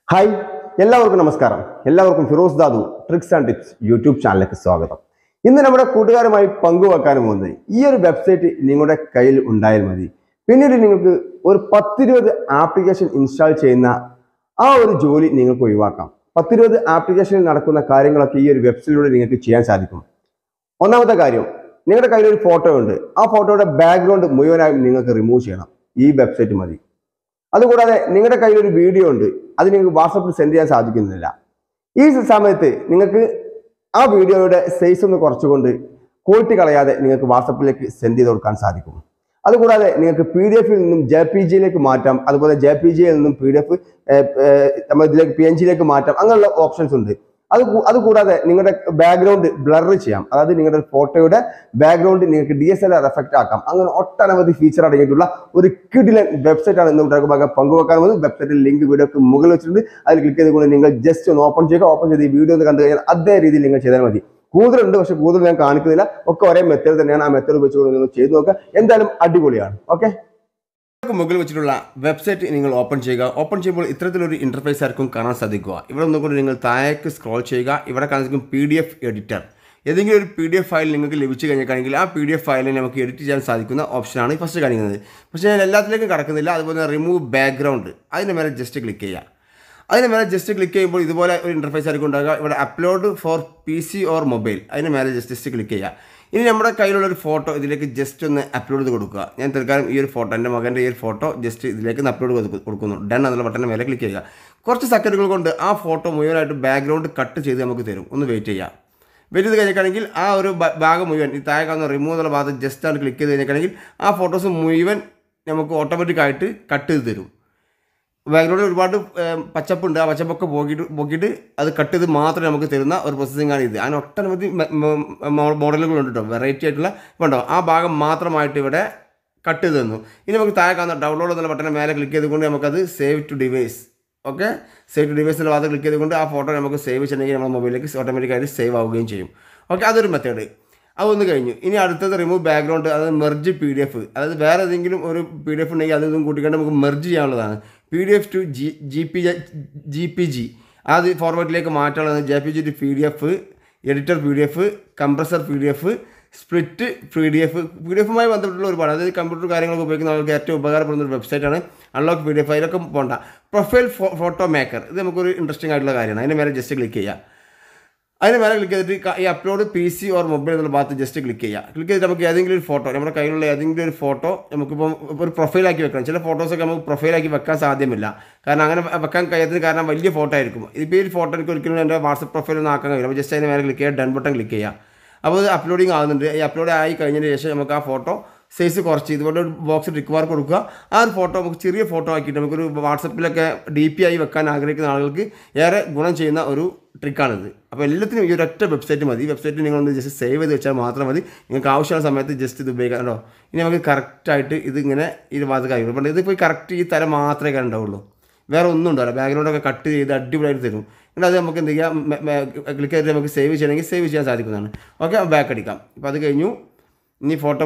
hi എല്ലാവർക്കും നമസ്കാരം എല്ലാവർക്കും Firoz Dadu tricks and tips YouTube ചാനലിലേക്ക് സ്വാഗതം ഇന്ന് നമ്മുടെ കൂട്ടുകാരുമായി പങ്കുവെക്കാൻ പോകുന്നത് ഈ ഒരു വെബ്സൈറ്റ് നിങ്ങളുടെ കയ്യിൽ ഉണ്ടായാൽ മതി പിന്നീട് നിങ്ങൾക്ക് ഒരു പത്തിരുപത് ആപ്ലിക്കേഷൻ ഇൻസ്റ്റാൾ ചെയ്യുന്ന ആ ഒരു ജോലി നിങ്ങൾക്ക് ഒഴിവാക്കാം പത്തിരുപത് ആപ്ലിക്കേഷനിൽ നടക്കുന്ന കാര്യങ്ങളൊക്കെ ഈ ഒരു വെബ്സൈറ്റിലൂടെ നിങ്ങൾക്ക് ചെയ്യാൻ സാധിക്കും ഒന്നാമത്തെ കാര്യം നിങ്ങളുടെ കയ്യിൽ ഒരു ഫോട്ടോ ഉണ്ട് ആ ഫോട്ടോയുടെ ബാക്ക്ഗ്രൗണ്ട് മുഴുവനായും നിങ്ങൾക്ക് റിമൂവ് ചെയ്യണം ഈ വെബ്സൈറ്റ് മതി അതുകൂടാതെ നിങ്ങളുടെ കയ്യിൽ ഒരു വീഡിയോ ഉണ്ട് അത് നിങ്ങൾക്ക് വാട്സപ്പിൽ സെൻഡ് ചെയ്യാൻ സാധിക്കുന്നില്ല ഈ സമയത്ത് നിങ്ങൾക്ക് ആ വീഡിയോയുടെ സൈസ് ഒന്ന് കുറച്ചുകൊണ്ട് ക്വാളിറ്റി കളയാതെ നിങ്ങൾക്ക് വാട്സപ്പിലേക്ക് സെൻഡ് ചെയ്ത് കൊടുക്കാൻ സാധിക്കും അതുകൂടാതെ നിങ്ങൾക്ക് പി ഡി എഫിൽ നിന്നും ജെ പി ജിയിലേക്ക് മാറ്റാം അതുപോലെ ജെ പി ജിയിൽ നിന്നും പി ഡി എഫ് നമ്മൾ ഇതിലേക്ക് പി എൻ ജിയിലേക്ക് മാറ്റാം അങ്ങനെയുള്ള ഓപ്ഷൻസ് ഉണ്ട് അത് കൂ- അതുകൂടാതെ നിങ്ങളുടെ ബാക്ക്ഗ്രൗണ്ട് ബ്ലർ ചെയ്യാം അതായത് നിങ്ങളുടെ ഫോട്ടോയുടെ ബാക്ക്ഗ്രൗണ്ട് നിങ്ങൾക്ക് D S L R effect ആക്കാം അങ്ങനെ ഒട്ടനവധി ഫീച്ചർ അടങ്ങിയിട്ടുള്ള ഒരു കിഡിലൻ വെബ്സൈറ്റ് ആണ് ഇന്ന് ഇവിടെ ഭാഗം പങ്കുവെക്കാൻ പോകുന്നത് വെബ്സൈറ്റിൽ ലിങ്ക് വീഡിയോക്ക് മുകളിൽ വെച്ചിട്ടുണ്ട് അതിൽ ക്ലിക്ക് ചെയ്തുകൊണ്ട് നിങ്ങൾ ജസ്റ്റ് ഒന്ന് ഓപ്പൺ ചെയ്യുക ഓപ്പൺ ചെയ്ത് ഈ വീഡിയോ ഒന്ന് കണ്ടു കഴിഞ്ഞാൽ അതേ രീതിയിൽ നിങ്ങൾ ചെയ്താൽ മതി കൂടുതലുണ്ട് പക്ഷെ കൂടുതൽ ഞാൻ കാണിക്കുന്നില്ല ഒക്കെ ഒരേ മെത്തേഡ് തന്നെയാണ് ആ മെത്തേഡ് വെച്ചുകൊണ്ട് നിങ്ങൾ ചെയ്ത് നോക്കുക എന്തായാലും അടിപൊളിയാണ് ഓക്കെ മുകളിൽ വെച്ചിട്ടുള്ള വെബ്സൈറ്റ് നിങ്ങൾ ഓപ്പൺ ചെയ്യുക ഓപ്പൺ ചെയ്യുമ്പോൾ ഇത്തരത്തിലൊരു ഇന്റർഫേസ് ആയിരിക്കും കാണാൻ സാധിക്കുക ഇവിടെ ഒന്നുകൂടി നിങ്ങൾ താഴേക്ക് സ്ക്രോൾ ചെയ്യുക ഇവിടെ കാണിക്കും പി ഡി എഫ് എഡിറ്റർ ഏതെങ്കിലും ഒരു പി ഡി എഫ് ഫയൽ നിങ്ങൾക്ക് ലഭിച്ചു കഴിഞ്ഞിട്ടാണെങ്കിൽ ആ പി ഡി എഫ് ഫയലിനെ നമുക്ക് എഡിറ്റ് ചെയ്യാൻ സാധിക്കുന്ന ഓപ്ഷനാണ് ഫസ്റ്റ് കാണിക്കുന്നത് പക്ഷേ ഞാൻ എല്ലാത്തിലേക്കും കടക്കുന്നില്ല അതുപോലെ റിമൂവ് ബാക്ക്ഗ്രൗണ്ട് അതിന് മേലെ ജസ്റ്റ് ക്ലിക്ക് ചെയ്യുക അതിന് മേലെ ജസ്റ്റ് ക്ലിക്ക് ചെയ്യുമ്പോൾ ഇതുപോലെ ഒരു ഇൻ്റർഫേസ് ആയിരിക്കും ഉണ്ടാകുക ഇവിടെ upload for P C or mobile അതിന് മേലെ ജസ്റ്റ് ജസ്റ്റ് ക്ലിക്ക് ചെയ്യുക ഇനി നമ്മുടെ കയ്യിലുള്ള ഒരു ഫോട്ടോ ഇതിലേക്ക് ജസ്റ്റ് ഒന്ന് അപ്ലോഡ് ചെയ്ത് കൊടുക്കുക ഞാൻ തൽക്കാലം ഈ ഒരു ഫോട്ടോ എൻ്റെ മകൻ്റെ ഈ ഒരു ഫോട്ടോ ജസ്റ്റ് ഇതിലേക്ക് ഒന്ന് അപ്ലോഡ് ചെയ്ത് കൊടുക്കുന്നു ഡൺ എന്നുള്ള ബട്ടൻ്റെ മേലെ ക്ലിക്ക് ചെയ്യുക കുറച്ച് സെക്കൻഡുകൾ കൊണ്ട് ആ ഫോട്ടോ മുഴുവനായിട്ട് ബാക്ക്ഗ്രൗണ്ട് കട്ട് ചെയ്ത് നമുക്ക് തരും ഒന്ന് വെയിറ്റ് ചെയ്യുക വെയിറ്റ് ചെയ്ത് കഴിഞ്ഞിട്ടാണെങ്കിൽ ആ ഒരു ഭ- ഭാഗം മുഴുവൻ ഈ താഴെ കാണുന്ന റിമൂവ് എന്നുള്ള ഭാഗത്ത് ജസ്റ്റ് ആണ് ക്ലിക്ക് ചെയ്ത് കഴിഞ്ഞിട്ടാണെങ്കിൽ ആ ഫോട്ടോസ് മുഴുവൻ നമുക്ക് ഓട്ടോമാറ്റിക്കായിട്ട് കട്ട് ചെയ്ത് തരും ബാക്ക്ഗ്രൗണ്ടിൽ ഒരുപാട് ഏം, പച്ചപ്പുണ്ട് ആ പച്ചപ്പൊക്കെ പോക്കിയിട്ട് പോക്കിയിട്ട് അത് കട്ട് ചെയ്ത് മാത്രമേ നമുക്ക് തരുന്ന ഒരു പ്രോസസ്സിംഗ് ആണ് ഇത് അതിന് ഒട്ടനവധി മോഡലുകളുണ്ട് കേട്ടോ വെറൈറ്റി ആയിട്ടുള്ള വേണ്ടോ ആ ഭാഗം മാത്രമായിട്ട് ഇവിടെ കട്ട് ചെയ്ത് തന്നു ഇനി നമുക്ക് താഴെ കാണുന്ന ഡൗൺലോഡ് എന്നുള്ള ബട്ടനെ മേലെ ക്ലിക്ക് ചെയ്തുകൊണ്ട് നമുക്കത് save to device okay save to ഡിവൈസിൻ്റെ ഭാഗത്ത് ക്ലിക്ക് ചെയ്തുകൊണ്ട് ആ ഫോട്ടോ നമുക്ക് സേവ് ചെയ്യണമെങ്കിൽ നമ്മുടെ മൊബൈലിലേക്ക് ഓട്ടോമാറ്റിക്കായിട്ട് സേവ് ആവുകയും ചെയ്യും ഓക്കെ അതൊരു മെത്തേഡ് അതൊന്ന് കഴിഞ്ഞു ഇനി അടുത്തത് റിമൂവ് ബാക്ക്ഗ്രൗണ്ട് അതായത് മെർജ് പി ഡി എഫ് അതായത് വേറെ ഏതെങ്കിലും ഒരു പി ഡി എഫ് ഉണ്ടെങ്കിൽ അതൊന്നും കൂട്ടിക്കൊണ്ട് നമുക്ക് മെർജ് ചെയ്യാനുള്ളതാണ് P D F to G G P G P G അത് ഫോർമാറ്റിലേക്ക് മാറ്റാനുള്ളത് J P G to P D F editor P D F compressor P D F split P D F P D എഫുമായി ബന്ധപ്പെട്ടുള്ള ഒരുപാട് അതായത് computer കാര്യങ്ങളൊക്കെ ഉപയോഗിക്കുന്ന ആൾക്ക് ഏറ്റവും ഉപകാരപ്പെടുന്ന ഒരു വെബ്സൈറ്റാണ് അൺലോക്ക് പി ഡി എഫ് അതിലൊക്കെ പോകണ്ട പ്രൊഫൈൽ ഫോട്ടോ മേക്കർ ഇത് നമുക്കൊരു ഇൻട്രസ്റ്റിംഗ് ആയിട്ടുള്ള കാര്യമാണ് അതിന് മേലെ ജസ്റ്റ് ക്ലിക്ക് ചെയ്യുക അതിന് മേലെ ക്ലിക്ക് ചെയ്തിട്ട് ക- ഈ upload P C or mobile എന്നുള്ള ഭാഗത്ത് ജസ്റ്റ് ക്ലിക്ക് ചെയ്യുക ക്ലിക്ക് ചെയ്തിട്ട് നമുക്ക് ഏതെങ്കിലും ഒരു ഫോട്ടോ നമ്മുടെ കയ്യിലുള്ള ഏതെങ്കിലും ഒരു ഫോട്ടോ നമുക്കിപ്പം ഇപ്പോൾ ഒരു പ്രൊഫൈലാക്കി വെക്കണം ചില ഫോട്ടോസൊക്കെ നമുക്ക് പ്രൊഫൈലാക്കി വെക്കാൻ സാധ്യമല്ല കാരണം അങ്ങനെ വെ- വെക്കാൻ കഴിയാത്തത് കാരണം വലിയ ഫോട്ടോ ആയിരിക്കും ഇപ്പോൾ ഈ ഒരു ഫോട്ടോ എനിക്ക് ഒരിക്കലും എൻ്റെ വാട്സപ്പ് പ്രൊഫൈലൊന്നും ആക്കാൻ കഴിയില്ല അപ്പോൾ ജസ്റ്റ് അതിന് മേലെ ക്ലിക്ക് ചെയ്യുക ഡൺ ബട്ടൺ ക്ലിക്ക് ചെയ്യുക അപ്പോൾ ഇത് അപ്ലോഡിങ് ആകുന്നുണ്ട് ഈ അപ്ലോഡ് ആയി കഴിഞ്ഞതിന് ശേഷം നമുക്ക് ആ ഫോട്ടോ സൈസ് കുറച്ച് ഇതുപോലെ ഒരു ബോക്സ് ടിക്ക് മാർക്ക് കൊടുക്കുക ആ ഒരു ഫോട്ടോ നമുക്ക് ചെറിയ ഫോട്ടോ ആക്കിയിട്ട് നമുക്കൊരു വാട്സപ്പിലൊക്കെ ഡി പി ആയി വെക്കാൻ ആഗ്രഹിക്കുന്ന ആളുകൾക്ക് ഏറെ ഗുണം ചെയ്യുന്ന ഒരു ട്രിക്കാണിത് അപ്പോൾ എല്ലാത്തിനും ഈ ഒരൊറ്റ വെബ്സൈറ്റ് മതി ഈ വെബ്സൈറ്റ് നിങ്ങളൊന്ന് ജസ്റ്റ് സേവ് ചെയ്ത് വെച്ചാൽ മാത്രം മതി നിങ്ങൾക്ക് ആവശ്യമുള്ള സമയത്ത് ജസ്റ്റ് ഇത് ഉപയോഗിക്കാം കേട്ടോ ഇനി നമുക്ക് കറക്റ്റായിട്ട് ഇതിങ്ങനെ ഈ ഭാഗത്ത് കഴിയും അപ്പോൾ ഇതിപ്പോൾ കറക്റ്റ് ഈ തരം മാത്രമേ കാര്യം ഉണ്ടാവുള്ളൂ വേറെ ഒന്നും ഉണ്ടാവില്ല ബാക്ക്ഗ്രൗണ്ടൊക്കെ കട്ട് ചെയ്ത് അടിപൊളിയായിട്ട് തരും എന്നിട്ട് അത് നമുക്ക് എന്ത് ചെയ്യാം ക്ലിക്ക് ചെയ്തിട്ട് നമുക്ക് സേവ് ചെയ്യണമെങ്കിൽ സേവ് ചെയ്യാൻ സാധിക്കുന്നതാണ് ഓക്കെ ബാക്ക് അടിക്കാം അപ്പോൾ അത് കഴിഞ്ഞു ഇനി photo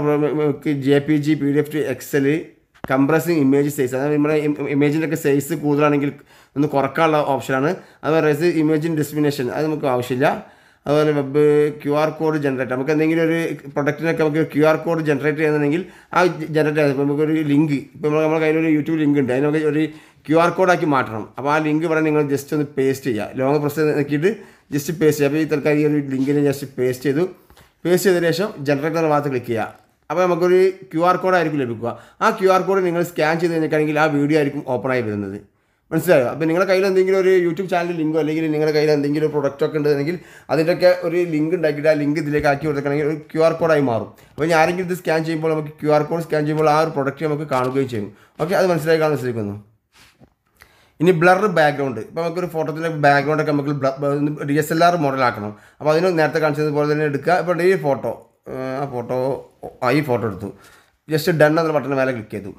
J P G P D F to excel compressing image size അതായത് നമ്മുടെ ഇമേജിൻ്റെ ഒക്കെ സൈസ് കൂടുതലാണെങ്കിൽ ഒന്ന് കുറക്കാനുള്ള ഓപ്ഷനാണ് അതുപോലെ റെസ് ഇമേജിൻ ഡിസ്മിനേഷൻ അത് നമുക്ക് ആവശ്യമില്ല അതുപോലെ web Q R code generate നമുക്ക് എന്തെങ്കിലും ഒരു പ്രൊഡക്റ്റിനൊക്കെ നമുക്ക് ക്യു ആർ കോഡ് ജനറേറ്റ് ചെയ്യുന്നുണ്ടെങ്കിൽ ആ ജനറേറ്റ് ചെയ്യാം ഇപ്പോൾ നമുക്കൊരു ലിങ്ക് ഇപ്പോൾ നമ്മൾ നമ്മുടെ കയ്യിൽ ഒരു യൂട്യൂബ് ലിങ്ക് ഉണ്ട് അതിന് നമുക്ക് ഒരു ക്യു ആർ കോഡാക്കി മാറ്റണം അപ്പോൾ ആ ലിങ്ക് ഇവിടെ നിങ്ങൾ ജസ്റ്റ് ഒന്ന് പേസ്റ്റ് ചെയ്യുക ലോങ് പ്രസ് നോക്കിയിട്ട് ജസ്റ്റ് പേസ്റ്റ് ചെയ്യുക അപ്പോൾ ഈ തൽക്കാലം ഈ ഒരു ലിങ്കിന് ജസ്റ്റ് പേസ്റ്റ് ചെയ്തു പേസ്റ്റ് ചെയ്തതിന് ശേഷം ജനറേറ്റ് എന്ന ഭാഗത്ത് ക്ലിക്ക് ചെയ്യുക അപ്പോൾ നമുക്കൊരു ക്യു ആർ കോഡ് ആയിരിക്കും ലഭിക്കുക ആ ക്യു ആർ കോഡ് നിങ്ങൾ സ്കാൻ ചെയ്ത് കഴിഞ്ഞിട്ടാണെങ്കിൽ ആ വീഡിയോ ആയിരിക്കും ഓപ്പൺ ആയി വരുന്നത് മനസ്സിലായോ അപ്പോൾ നിങ്ങളുടെ കയ്യിൽ എന്തെങ്കിലും ഒരു യൂട്യൂബ് ചാനൽ ലിങ്കോ അല്ലെങ്കിൽ നിങ്ങളുടെ കയ്യിൽ എന്തെങ്കിലും ഒരു പ്രൊഡക്റ്റ് ഒക്കെ ഉണ്ടെങ്കിൽ അതിൻ്റെയൊക്കെ ഒരു ലിങ്ക് ഉണ്ടാക്കിയിട്ട് ആ ലിങ്ക് ഇതിലേക്ക് ആക്കി കൊടുക്കുകയാണെങ്കിൽ ഒരു ക്യു ആർ കോഡായി മാറും അപ്പോൾ ഞാൻ ആരെങ്കിലും ഇത് സ്കാൻ ചെയ്യുമ്പോൾ നമുക്ക് ക്യു ആർ കോഡ് സ്കാൻ ചെയ്യുമ്പോൾ ആ ഒരു പ്രൊഡക്റ്റ് നമുക്ക് കാണുകയും ചെയ്യും ഓക്കെ അത് മനസ്സിലായി കാണാൻ ശ്രമിക്കുന്നു ഇനി ബ്ലർ ബാക്ക്ഗ്രൗണ്ട് ഇപ്പോൾ നമുക്കൊരു ഫോട്ടോത്തിൻ്റെ ബാക്ക്ഗ്രൗണ്ട് ഒക്കെ നമുക്ക് ഡി എസ് എൽ ആർ മോഡലാക്കണം അപ്പോൾ അതിന് നേരത്തെ കാണിച്ചതുപോലെ തന്നെ എടുക്കുക ഇപ്പോൾ ഈ ഫോട്ടോ ആ ഫോട്ടോ ആ ഈ ഫോട്ടോ എടുത്തു ജസ്റ്റ് ഡൺ എന്ന ബട്ടൺ മേലെ ക്ലിക്ക് ചെയ്തു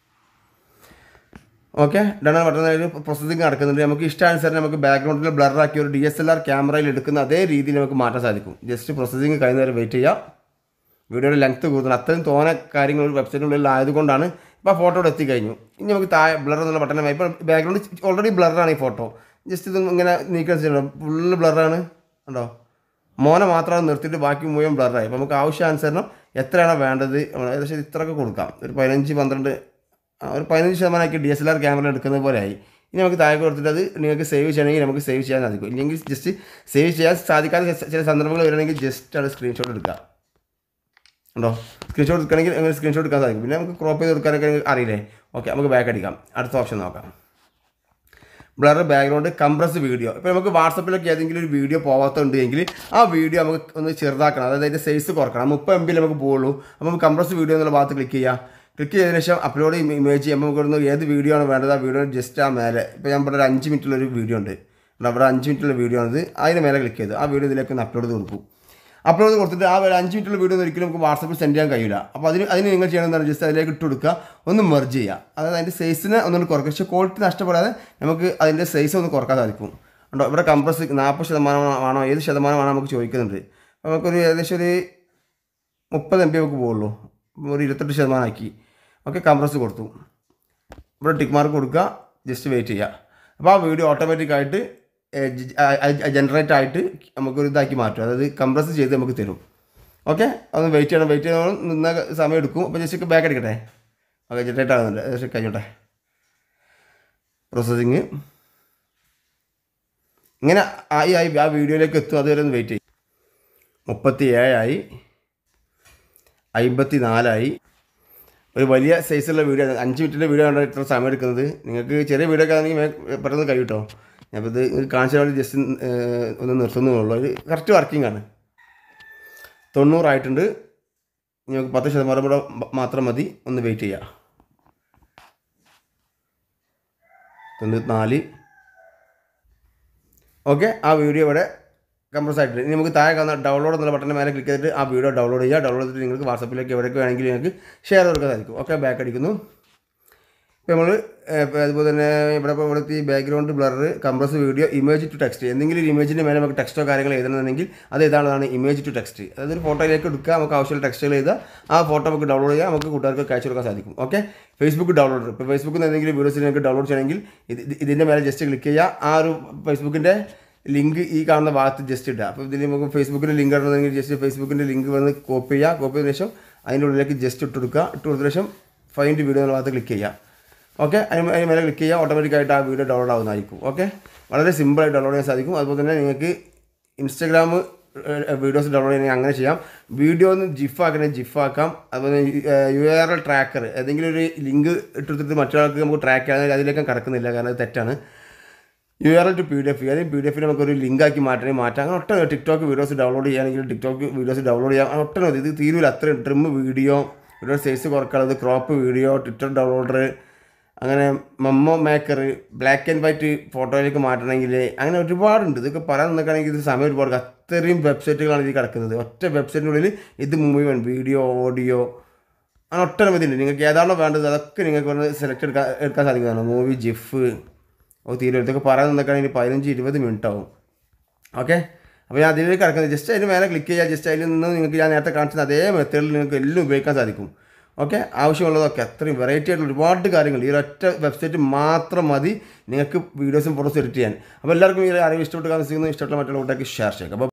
ഓക്കെ ഡൺ എന്ന ബട്ടൺ പ്രോസസ്സിംഗ് നടക്കുന്നുണ്ട് നമുക്ക് ഇഷ്ടാനുസരണം നമുക്ക് ബാക്ക്ഗ്രൗണ്ടിൽ ബ്ലറാക്കി ഒരു ഡി എസ് എൽ ആർ ക്യാമറയിൽ എടുക്കുന്ന അതേ രീതിയിൽ നമുക്ക് മാറ്റാൻ സാധിക്കും ജസ്റ്റ് പ്രോസസ്സിംഗ് കഴിയുന്നവരെ വെയിറ്റ് ചെയ്യാം വീഡിയോയുടെ ലെങ്ത് കൂടുതൽ അത്രയും തോനെ കാര്യങ്ങൾ ഒരു വെബ്സൈറ്റിനുള്ളിൽ ആയതുകൊണ്ടാണ് ഇപ്പോൾ ആ ഫോട്ടോ ഇവിടെ എത്തിക്കഴിഞ്ഞു ഇനി നമുക്ക് താഴെ ബ്ലർ എന്നുള്ള ബട്ടൺ ഇപ്പോൾ ബാക്ക്ഗ്രൗണ്ട് ഓൾറെഡി ബ്ലറാണ് ഈ ഫോട്ടോ ജസ്റ്റ് ഇത് ഇങ്ങനെ നീക്കാൻ ചെയ്യണം ഫുള്ള് ബ്ലറാണ് ഉണ്ടോ മോനെ മാത്രമാണ് നിർത്തിയിട്ട് ബാക്കി മുഴുവൻ ബ്ലറായി അപ്പോൾ നമുക്ക് ആവശ്യാനുസരണം എത്രയാണോ വേണ്ടത് നമ്മൾ ഏകദേശം ഇത്രയൊക്കെ കൊടുക്കാം ഒരു പതിനഞ്ച് പന്ത്രണ്ട് ആ, ഒരു പതിനഞ്ച് ശതമാനമാക്കി D S L R camera എടുക്കുന്നത് പോലെ ആയി ഇനി നമുക്ക് താഴെ കൊടുത്തിട്ട് അത് നിങ്ങൾക്ക് സേവ് ചെയ്യണമെങ്കിൽ നമുക്ക് സേവ് ചെയ്യാൻ സാധിക്കും ഇല്ലെങ്കിൽ ജസ്റ്റ് സേവ് ചെയ്യാൻ സാധിക്കാത്ത ചെ- ചില സന്ദർഭങ്ങൾ വരണമെങ്കിൽ ജസ്റ്റ് ആണ് സ്ക്രീൻഷോട്ട് എടുക്കുക ഉണ്ടോ സ്ക്രീൻഷോട്ട് എടുക്കണമെങ്കിൽ അങ്ങനെ സ്ക്രീൻഷോട്ട് എടുക്കാൻ സാധിക്കും പിന്നെ നമുക്ക് ക്രോപ്പ് ചെയ്ത് എടുക്കാനൊക്കെ അറിയില്ലേ ഓക്കെ നമുക്ക് ബാക്ക് അടിക്കാം അടുത്ത ഓപ്ഷൻ നോക്കാം ബ്ലർ ബാക്ക്ഗ്രൗണ്ട് കംപ്രസ് വീഡിയോ ഇപ്പോൾ നമുക്ക് വാട്സപ്പിലൊക്കെ ഏതെങ്കിലും ഒരു വീഡിയോ പോകാത്തുണ്ട് എങ്കിൽ ആ വീഡിയോ നമുക്ക് ഒന്ന് ചെറുതാക്കണം അതായത് അതിൻ്റെ സൈസ് കുറക്കണം മുപ്പത് എം ബിയിൽ നമുക്ക് പോകുള്ളൂ അപ്പോൾ നമുക്ക് കംപ്രസ് വീഡിയോ എന്നുള്ള ഭാഗത്ത് ക്ലിക്ക് ചെയ്യാം ക്ലിക്ക് ചെയ്തതിന് ശേഷം അപ്ലോഡ് ഇമേജ് ചെയ്യുമ്പോൾ നമുക്ക് ഇവിടുന്ന് ഏത് വീഡിയോ ആണ് വേണ്ടത് ആ വീഡിയോ ജസ്റ്റ് ആ മേലെ ഇപ്പോൾ ഞാൻ ഇവിടെ ഒരു അഞ്ച് മിനിറ്റുള്ളൊരു വീഡിയോ ഉണ്ട് ഇവിടെ അവിടെ അഞ്ച് മിനിറ്റുള്ള വീഡിയോ ആണിത് അതിന് മേലെ ക്ലിക്ക് ചെയ്ത് ആ വീഡിയോ ഇതിലേക്ക് ഒന്ന് അപ്ലോഡ് ചെയ്ത് കൊടുക്കും അപ്ലോഡ് ചെയ്ത് കൊടുത്തിട്ട് ആ ഒരു അഞ്ച് മിനിറ്റുള്ള വീഡിയോ ഒന്നും ഒരിക്കലും നമുക്ക് വാട്സപ്പിൽ സെൻഡ് ചെയ്യാൻ കഴിയില്ല അപ്പോൾ അതിന് അതിന് നിങ്ങൾ ചെയ്യണമെന്നാണ് ജസ്റ്റ് അതിലേക്ക് ഇട്ട് കൊടുക്കുക ഒന്ന് മെർജ് ചെയ്യുക അതായത് അതിൻ്റെ സൈസിനെ ഒന്നുകൂടി കുറയ്ക്കുക പക്ഷേ ക്വാളിറ്റി നഷ്ടപ്പെടാതെ നമുക്ക് അതിൻ്റെ സൈസ് ഒന്ന് കുറക്കാൻ സാധിക്കും ഉണ്ടോ ഇവിടെ കംപ്രസ് നാൽപ്പത് ശതമാനമാണോ ഏത് ശതമാനമാണോ നമുക്ക് ചോദിക്കുന്നുണ്ട് അപ്പോൾ നമുക്കൊരു ഏകദേശം ഒരു മുപ്പത് എം ബി നമുക്ക് പോകുള്ളൂ ഒരു ഇരുപത്തെട്ട് ശതമാനമാക്കി ഓക്കെ കംപ്രസ് കൊടുത്തു ഇവിടെ ടിക്ക് മാർക്ക് കൊടുക്കുക ജസ്റ്റ് വെയിറ്റ് ചെയ്യുക അപ്പോൾ ആ വീഡിയോ ഓട്ടോമാറ്റിക്കായിട്ട് ജനറേറ്റ് ആയിട്ട് നമുക്കൊരു ഇതാക്കി മാറ്റും അതായത് കംപ്രസ് ചെയ്ത് നമുക്ക് തരും ഓക്കെ അതൊന്ന് വെയിറ്റ് ചെയ്യണം വെയിറ്റ് ചെയ്യണം നിന്ന സമയം എടുക്കും അപ്പോൾ ജസ്റ്റ് ബാക്ക് അടിക്കട്ടെ ഓക്കെ ജനറേറ്റ് ആകുന്നുണ്ട് ജസ്റ്റ് കഴിഞ്ഞോട്ടെ പ്രോസസ്സിങ് ഇങ്ങനെ ആയി ആയി ആ വീഡിയോയിലേക്ക് എത്തും അതുവരെ ഒന്ന് വെയിറ്റ് ചെയ്യും മുപ്പത്തി ഏഴായി അമ്പത്തി നാലായി ഒരു വലിയ സൈസുള്ള വീഡിയോ അഞ്ച് മിനിറ്റിൻ്റെ വീഡിയോ ആണ് ഇത്ര സമയം എടുക്കുന്നത് നിങ്ങൾക്ക് ചെറിയ വീഡിയോ ഒക്കെ ആണെങ്കിൽ വേ- പെട്ടെന്ന് കഴിയും ഞാനിപ്പോൾ ഇത് ഇത് കാണിച്ചാൽ വേണ്ടി ജസ്റ്റ് ഒന്ന് നിർത്തുന്നുള്ളൂ ഇത് കറക്റ്റ് വർക്കിംഗ് ആണ് തൊണ്ണൂറായിട്ടുണ്ട് ഇനി നമുക്ക് പത്ത് ശതമാനം കൂടെ മ- മാത്രം മതി ഒന്ന് വെയിറ്റ് ചെയ്യുക തൊണ്ണൂറ്റിനാല് ഓക്കെ ആ വീഡിയോ ഇവിടെ കംപ്രസ് ആയിട്ടുണ്ട് ഇനി നമുക്ക് താഴെ കാണുന്ന ഡൗൺലോഡ് എന്നുള്ള ബട്ടൻ്റെ മേലെ ക്ലിക്ക് ചെയ്തിട്ട് ആ വീഡിയോ ഡൗൺലോഡ് ചെയ്യുക ഡൗൺലോഡ് ചെയ്തിട്ട് നിങ്ങൾക്ക് വാട്സപ്പിലേക്ക് എവിടേക്ക് വേണമെങ്കിലും നിങ്ങൾക്ക് ഷെയർ കൊടുക്കാൻ സാധിക്കും ഓക്കെ ബാക്ക് അടിക്കുന്നു ഇപ്പോൾ നമ്മൾ അതുപോലെ തന്നെ ഇവിടെ ഇപ്പോൾ ഇവിടുത്തെ ഈ background blur compress video image to text എന്തെങ്കിലും ഒരു ഇമേജിൻ്റെ മേലെ നമുക്ക് ടെക്സ്റ്റോ കാര്യങ്ങളോ എഴുതണമെന്നുണ്ടെങ്കിൽ അത് ഏതാണെന്നാണ് ഇമേജ് ടു ടെക്സ്റ്റ് അതായത് ഒരു ഫോട്ടോയിലേക്ക് എടുക്കുക നമുക്ക് ആവശ്യമുള്ള ടെക്സ്റ്റുകൾ എഴുതുക ആ ഫോട്ടോ നമുക്ക് ഡൗൺലോഡ് ചെയ്യാം നമുക്ക് കൂട്ടുകാർക്ക് അയച്ചു കൊടുക്കാൻ സാധിക്കും ഓക്കെ ഫേസ്ബുക്ക് ഡൗൺലോഡ് ഇപ്പോൾ ഫേസ്ബുക്കിൽ നിന്ന് എന്തെങ്കിലും വീഡിയോസ് നിങ്ങൾക്ക് ഡൗൺലോഡ് ചെയ്യണമെങ്കിൽ ഇത് ഇത് ഇതിൻ്റെ മേലെ ജസ്റ്റ് ക്ലിക്ക് ചെയ്യുക ആ ഒരു ഫേസ്ബുക്കിൻ്റെ ലിങ്ക് ഈ കാണുന്ന ഭാഗത്ത് ജസ്റ്റ് ഇടുക അപ്പോൾ ഇതിൽ നമുക്ക് ഫേസ്ബുക്കിൻ്റെ ലിങ്ക് ഇടണമെങ്കിൽ ജസ്റ്റ് ഫേസ്ബുക്കിൻ്റെ ലിങ്ക് വന്ന് കോപ്പി ചെയ്യുക കോപ്പി ചെയ്തതിനു ശേഷം അതിൻ്റെ ഉള്ളിലേക്ക് ജസ്റ്റ് ഇട്ട് കൊടുക്കുക ഇട്ട് കൊടുത്തതിനു ശേഷം ഫൈൻഡ് വീഡിയോ എന്നുള്ള ഭാഗത്ത് ക്ലിക്ക് ചെയ്യുക ഓക്കെ അതിന് അതിന് മേലെ ക്ലിക്ക് ചെയ്യുക ഓട്ടോമാറ്റിക്കായിട്ട് ആ വീഡിയോ ഡൗൺലോഡ് ആവുന്നതായിരിക്കും ഓക്കെ വളരെ സിമ്പിളായിട്ട് ഡൗൺലോഡ് ചെയ്യാൻ സാധിക്കും അതുപോലെ തന്നെ നിങ്ങൾക്ക് ഇൻസ്റ്റാഗ്രാം വീഡിയോസ് ഡൗൺലോഡ് ചെയ്യണമെങ്കിൽ അങ്ങനെ ചെയ്യാം വീഡിയോ ഒന്ന് ജിഫ് ആക്കണമെങ്കിൽ ജിഫ് ആക്കാം അതുപോലെ യു ആർ എൽ ട്രാക്കർ ഏതെങ്കിലും ഒരു ലിങ്ക് ഇട്ടെടുത്തിട്ട് മറ്റൊരാൾക്ക് നമുക്ക് ട്രാക്ക് ചെയ്യാൻ അതിലേക്ക് കടക്കുന്നില്ല കാരണം അത് തെറ്റാണ് U R L to P D F അല്ലെങ്കിൽ പി ഡി എഫിൽ നമുക്കൊരു ലിങ്ക് ആക്കി മാറ്റണമെങ്കിൽ മാറ്റാം അങ്ങനെ ഒട്ടനവധി ടിക്ടോക്ക് വീഡിയോസ് ഡൗൺലോഡ് ചെയ്യുകയാണെങ്കിൽ ടിക്ടോക്ക് വീഡിയോസ് ഡൗൺലോഡ് ചെയ്യാം അങ്ങനെ ഒട്ടനവധി ഇത് തീരൂല അത്രയും ട്രിം വീഡിയോ വീഡിയോ സൈസ് കുറക്കാനുള്ളത് ക്രോപ്പ് വീഡിയോ ട്വിറ്റർ ഡൗൺലോഡർ അങ്ങനെ meme maker black and white ഫോട്ടോയിലേക്ക് മാറ്റണമെങ്കിൽ അങ്ങനെ ഒരുപാടുണ്ട് ഇതൊക്കെ പറയാൻ നിൽക്കുകയാണെങ്കിൽ ഇത് സമയം ഒരുപാട് അത്രയും വെബ്സൈറ്റുകളാണ് ഇതിൽ കിടക്കുന്നത് ഒറ്റ വെബ്സൈറ്റിനുള്ളിൽ ഇത് മുഴുവൻ വീഡിയോ ഓഡിയോ അങ്ങനെ ഒട്ടനവധി ഉണ്ട് നിങ്ങൾക്ക് ഏതാണോ വേണ്ടത് അതൊക്കെ നിങ്ങൾക്ക് വന്ന് സെലക്ട് എടുക്കാൻ എടുക്കാൻ സാധിക്കുന്നതാണ് മൂവി ജിഫ് ഓ തീരെ ഇതൊക്കെ പറയാൻ നിൽക്കുകയാണെങ്കിൽ പതിനഞ്ച് ഇരുപത് മിനിറ്റ് ആവും ഓക്കെ അപ്പോൾ ഞാൻ അതിലേക്ക് കിടക്കുന്നത് ജസ്റ്റ് അതിന് മേലെ ക്ലിക്ക് ചെയ്യുക ജസ്റ്റ് അതിൽ നിന്ന് നിങ്ങൾക്ക് ഞാൻ നേരത്തെ കാണിച്ചത് അതേ മെത്തേഡിൽ നിങ്ങൾക്ക് എല്ലാം ഉപയോഗിക്കാൻ സാധിക്കും ഓക്കെ ആവശ്യമുള്ളതൊക്കെ അത്രയും വെറൈറ്റി ആയിട്ടുള്ള ഒരുപാട് കാര്യങ്ങൾ ഈ ഒരൊറ്റ വെബ്സൈറ്റ് മാത്രം മതി നിങ്ങൾക്ക് വീഡിയോസും ഫോട്ടോസും എഡിറ്റ് ചെയ്യാൻ അപ്പോൾ എല്ലാവർക്കും ഈ അറിവ് ഇഷ്ടപ്പെട്ട് കാണുന്ന ഇഷ്ടപ്പെട്ട മറ്റുള്ള കൂട്ടേക്ക് ഷെയർ ചെയ്യുക അപ്പോൾ